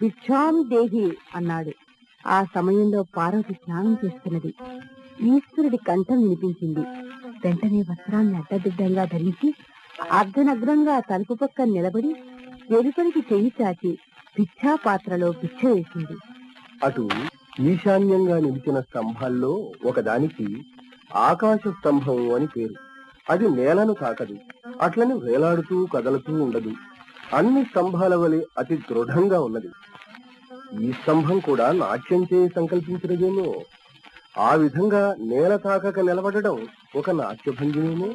భిక్షాం దేహి అన్నాడు ఆ సమయంలో పార్వతి స్నానం చేస్తున్నది ఈశ్వరుడి కంఠం వినిపించింది వెంటనే వస్త్రాన్ని అడ్డదిడ్డంగా ధరించి అర్ధనగ్నంగా తలుపు పక్క నిలబడి వెలుపలికి చెయ్యి చాచి భిక్షా పాత్రలో భిక్ష వేసింది అటు ఈశాన్యంగా నిలిచిన స్తంభాల్లో ఒకదానికి ఆకాశ స్తంభం అని పేరు అది నేలను తాకదు అట్లని వేలాడుతూ కదలుతూ ఉండదు అన్ని స్తంభాల వలె అతి దృఢంగా ఉన్నది ఈ స్తంభం కూడా నాట్యం చేయి సంకల్పించినదేమో ఆ విధంగా నేల తాకక నిలబడడం ఒక నాట్యభంగిమేమో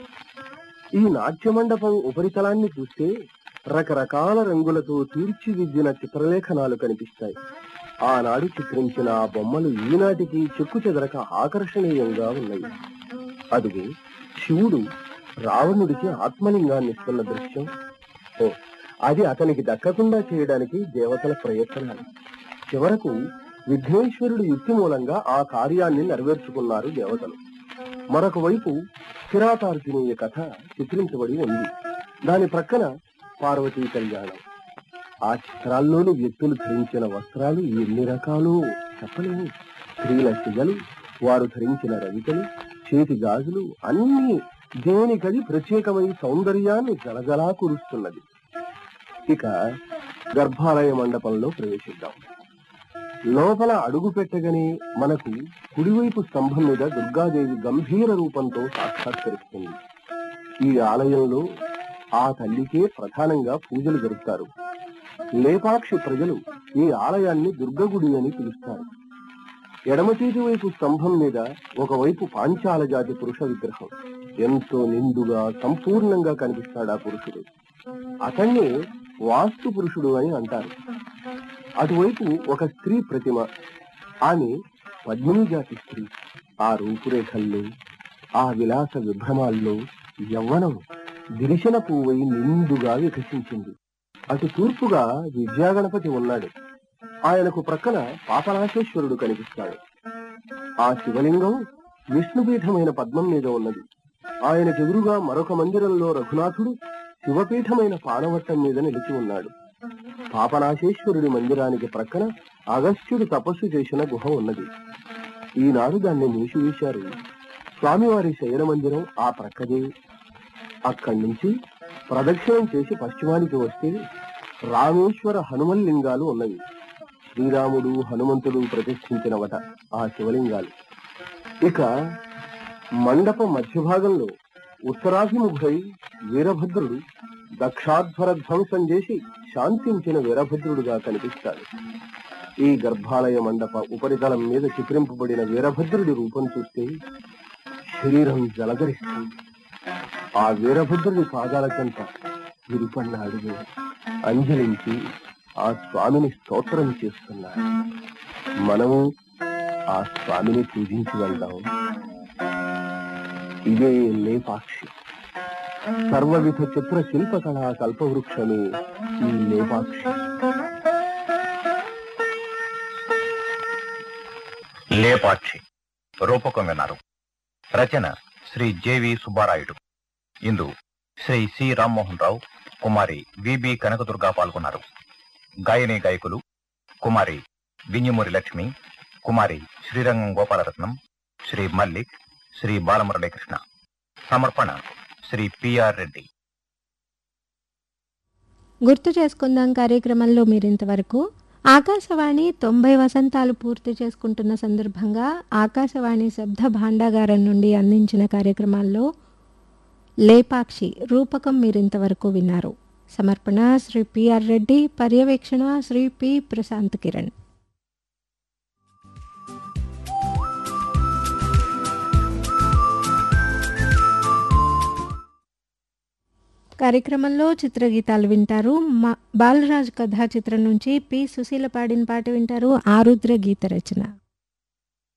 ఈ నాట్య మండపం ఉపరితలాన్ని చూస్తే రకరకాల రంగులతో తీర్చిదిద్దిన చిత్రలేఖనాలు కనిపిస్తాయి ఆనాడు చిత్రించిన ఆ బొమ్మలు ఈనాటికి చెక్కు చెదరక ఆకర్షణీయంగా ఉన్నాయి అదుగు శివుడు రావణుడికి ఆత్మలింగాన్ని ఇస్తున్న దృశ్యం ఓ అది అతనికి దక్కకుండా చేయడానికి దేవతల ప్రయత్నాలు చివరకు విఘ్నేశ్వరుడి యుక్తి మూలంగా ఆ కార్యాన్ని నెరవేర్చుకున్నారు దేవతలు మరొక వైపు కిరాతార్జునీయ కథ చిత్రించబడి ఉంది దాని ప్రక్కన పార్వతీ కళ్యాణం ఆ చిత్రాల్లోని వ్యక్తులు ధరించిన వస్త్రాలు ఎన్ని రకాలు చెప్పలేము స్త్రీల సిగలు వారు ధరించిన రవికలు చేతి గాజులు అన్ని దేనికది ప్రత్యేకమై సౌందర్యాన్ని జలజలా కురుస్తున్నది ఇక గర్భాలయ మండపంలో ప్రవేశిద్దాం లోపల అడుగు పెట్టగానే మనకు కుడివైపు స్తంభం మీద దుర్గాదేవి గంభీర రూపంతో సాక్షాత్కరిస్తుంది ఈ ఆలయంలో ఆ తల్లికే ప్రధానంగా పూజలు జరుపుతారు లేపాక్షి ప్రజలు ఈ ఆలయాన్ని దుర్గగుడి అని పిలుస్తారు ఎడమ చేతి వైపు స్తంభం మీద ఒకవైపు పాంచాల జాతి పురుష విగ్రహం ఎంతో నిండుగా సంపూర్ణంగా కనిపిస్తాడు ఆ పురుషుడు అతన్నే వాస్తు పురుషుడు అని అంటారు అటువైపు ఒక స్త్రీ ప్రతిమ ఆమె పద్మిని జాతి స్త్రీ ఆ రూపురేఖల్లో ఆ విలాస విభ్రమాల్లో యవ్వనం దిరిశన పువ్వై నిండుగా వికసించింది అటు తూర్పుగా విద్యాగణపతి ఉన్నాడు ఆయనకు ప్రక్కన పాపనాశేశ్వరుడు కనిపిస్తాడు ఆ శివలింగం విష్ణుపీఠమైన పద్మం మీద ఉన్నది ఆయనకెదురుగా మరొక మందిరంలో రఘునాథుడు శివపీఠమైన పానవట్టం మీద నిలిచి ఉన్నాడు పాపనాశేశ్వరుడి మందిరానికి ప్రక్కన అగస్త్యుడు తపస్సు చేసిన గుహ ఉన్నది ఈనాడు దాన్ని మూసివేశారు స్వామివారి శయన మందిరం ఆ ప్రక్కదే అక్కడి నుంచి ప్రదక్షిణం చేసి పశ్చిమానికి వస్తే రామేశ్వర హనుమన్ లింగాలు ఉన్నవి శ్రీరాముడు హనుమంతుడు ప్రతిష్ఠించినవట ఆ శివలింగాలు ఇక మండప మధ్య భాగంలో ఉత్తరాభిముఖుడై వీరభద్రుడు దక్షాధ్వర ధ్వంసం చేసి శాంతించిన వీరభద్రుడుగా కనిపిస్తాడు ఈ గర్భాలయ మండప ఉపరితలం మీద చిత్రింపబడిన వీరభద్రుడి రూపం చూస్తే శరీరం జలధరిస్తుంది ఆ వీరభద్రుడి పాదాల చెంత విరుపన్న అడుగు అంజలించి ఆ స్వామిని స్తోత్రం చేస్తున్నాడు మనము ఆ స్వామిని పూజించి వెళ్దాం ఇదే లేపాక్షి సర్వవిధ చిత్ర శిల్పకళా కల్పవృక్షమే ఈ లేపాక్షి లేపాక్షి రూపకం విన్నారు రచన శ్రీ జేవి సుబ్బారాయుడు ఇందు శ్రీ సి రామ్మోహన్ రావు కుమారి విబి కనకదుర్గా పాల్గొన్నారు గాయని గాయకులు కుమారి వింజమూరి లక్ష్మి కుమారి శ్రీరంగం గోపాలరత్నం శ్రీ మల్లిక్ శ్రీ బాలమురళీకృష్ణ సమర్పణ శ్రీ పిఆర్ రెడ్డి గుర్తు చేసుకుందాం కార్యక్రమంలో మీరింతవరకు ఆకాశవాణి తొంభై వసంతాలు పూర్తి చేసుకుంటున్న సందర్భంగా ఆకాశవాణి శబ్ద భాండాగారం నుండి అందించిన కార్యక్రమాల్లో లేపాక్షి రూపకం మీరింతవరకు విన్నారు సమర్పణ శ్రీ పిఆర్ రెడ్డి పర్యవేక్షణ శ్రీ పి ప్రశాంత్ కిరణ్ కార్యక్రమంలో చిత్రగీతాలు వింటారు మా బాలరాజ్ కథా చిత్రం నుంచి పి సుశీల పాడిన పాట వింటారు ఆరుద్ర గీత రచన